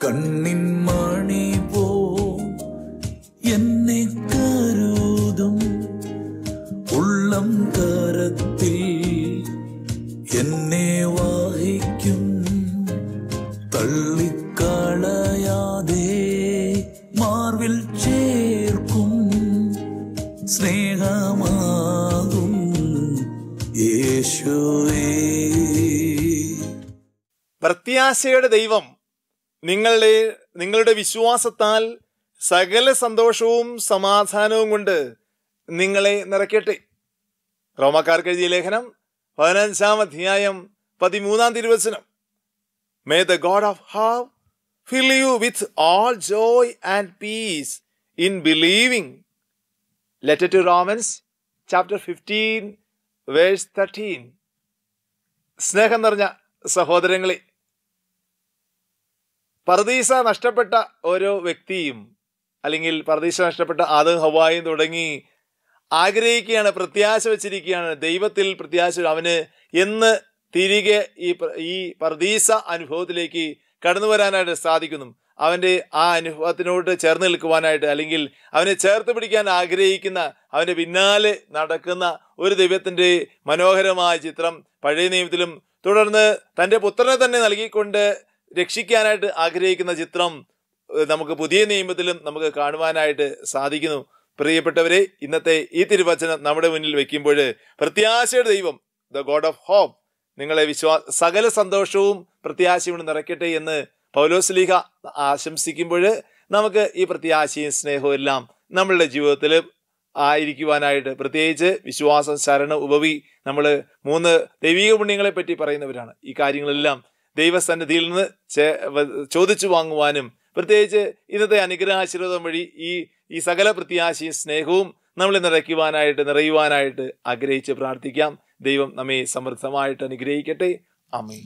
കണ്ണിൻ മണി പോ എന്നെ കരുതും ഉള്ളം കരത്തിൽ എന്നെ വാഹിക്കും തള്ളിക്കളയാതെ മാർവിൽ ചേർക്കും സ്നേഹമാകും യേശുവേ പ്രത്യാശയുടെ ദൈവം നിങ്ങളുടെ നിങ്ങളുടെ വിശ്വാസത്താൽ സകല സന്തോഷവും സമാധാനവും കൊണ്ട് നിങ്ങളെ നിറയ്ക്കട്ടെ റോമക്കാർക്ക് എഴുതിയ ലേഖനം പതിനഞ്ചാം അധ്യായം പതിമൂന്നാം തിരുവചനം may the God of have fill you with all joy and peace in believing letter to Romans chapter fifteen verse thirteen സ്നേഹം നിറഞ്ഞ സഹോദരങ്ങളെ പർദീസ നഷ്ടപ്പെട്ട ഓരോ വ്യക്തിയും അല്ലെങ്കിൽ പർദീസ നഷ്ടപ്പെട്ട ആദം ഹവായും തുടങ്ങി ആഗ്രഹിക്കുകയാണ് പ്രത്യാശ വെച്ചിരിക്കുകയാണ് ദൈവത്തിൽ പ്രത്യാശ അവന് എന്ന് തിരികെ ഈ പ്ര- ഈ പർദീസ അനുഭവത്തിലേക്ക് കടന്നു വരാനായിട്ട് സാധിക്കുന്നു അവന്റെ ആ അനുഭവത്തിനോട് ചേർന്ന് നിൽക്കുവാനായിട്ട് അല്ലെങ്കിൽ അവനെ ചേർത്ത് പിടിക്കാൻ ആഗ്രഹിക്കുന്ന അവന്റെ പിന്നാലെ നടക്കുന്ന ഒരു ദൈവത്തിന്റെ മനോഹരമായ ചിത്രം പഴയ നിയമത്തിലും തുടർന്ന് തന്റെ പുത്രനെ തന്നെ നൽകിക്കൊണ്ട് രക്ഷിക്കാനായിട്ട് ആഗ്രഹിക്കുന്ന ചിത്രം ഏഹ്, നമുക്ക് പുതിയ നിയമത്തിലും നമുക്ക് കാണുവാനായിട്ട് സാധിക്കുന്നു പ്രിയപ്പെട്ടവരെ ഇന്നത്തെ ഈ തിരുവചനം നമ്മുടെ മുന്നിൽ വെക്കുമ്പോൾ പ്രത്യാശയുടെ ദൈവം ദ ഗോഡ് ഓഫ് ഹോപ്പ് നിങ്ങളെ വിശ്വാ സകല സന്തോഷവും പ്രത്യാശയും കൊണ്ട് നിറയ്ക്കട്ടെ എന്ന് പൗലോസ്ലീഹ ആശംസിക്കുമ്പോൾ നമുക്ക് ഈ പ്രത്യാശയും സ്നേഹവും എല്ലാം നമ്മളുടെ ജീവിതത്തിൽ ആയിരിക്കുവാനായിട്ട് പ്രത്യേകിച്ച് വിശ്വാസം ശരണം ഉപവി നമ്മൾ മൂന്ന് ദൈവിക പുണ്യങ്ങളെ പറ്റി പറയുന്നവരാണ് ഈ കാര്യങ്ങളെല്ലാം ദൈവസന്നിധിയിൽ നിന്ന് ചേ- വ- ചോദിച്ചു വാങ്ങുവാനും പ്രത്യേകിച്ച് ഇന്നത്തെ അനുഗ്രഹാശീർവാദം വഴി ഈ ഈ സകല പ്രത്യാശയും സ്നേഹവും നമ്മളെ നിറയ്ക്കുവാനായിട്ട് നിറയുവാനായിട്ട് ആഗ്രഹിച്ച് പ്രാർത്ഥിക്കാം ദൈവം നമ്മെ സമൃദ്ധമായിട്ട് അനുഗ്രഹിക്കട്ടെ അമ്മേ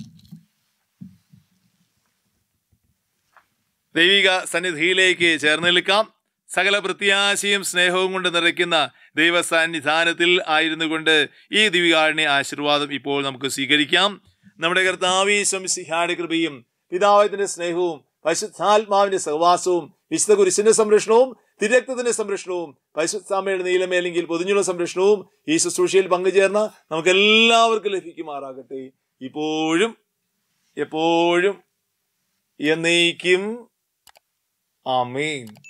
ദൈവിക സന്നിധിയിലേക്ക് ചേർന്ന് നിൽക്കാം സകല പ്രത്യാശയും സ്നേഹവും കൊണ്ട് നിറയ്ക്കുന്ന ദൈവസന്നിധാനത്തിൽ ആയിരുന്നു കൊണ്ട് ഈ ദിവികാരുണ്യ ആശീർവാദം ഇപ്പോൾ നമുക്ക് സ്വീകരിക്കാം നമ്മുടെ കർത്താവീശം സിഹായുടെ കൃപയും പിതാവിന്റെ സ്നേഹവും പരിശുദ്ധാത്മാവിന്റെ സഹവാസവും വിശുദ്ധ കുരിശിന്റെ സംരക്ഷണവും തിരക്തത്തിന്റെ സംരക്ഷണവും പരിശുദ്ധാമയുടെ നീലമേലെങ്കിൽ പൊതിഞ്ഞുള്ള സംരക്ഷണവും ഈ ശുശ്രൂഷയിൽ പങ്കുചേർന്ന നമുക്ക് എല്ലാവർക്കും ലഭിക്കുമാറാകട്ടെ ഇപ്പോഴും എപ്പോഴും എന്നേക്കും ആമേൻ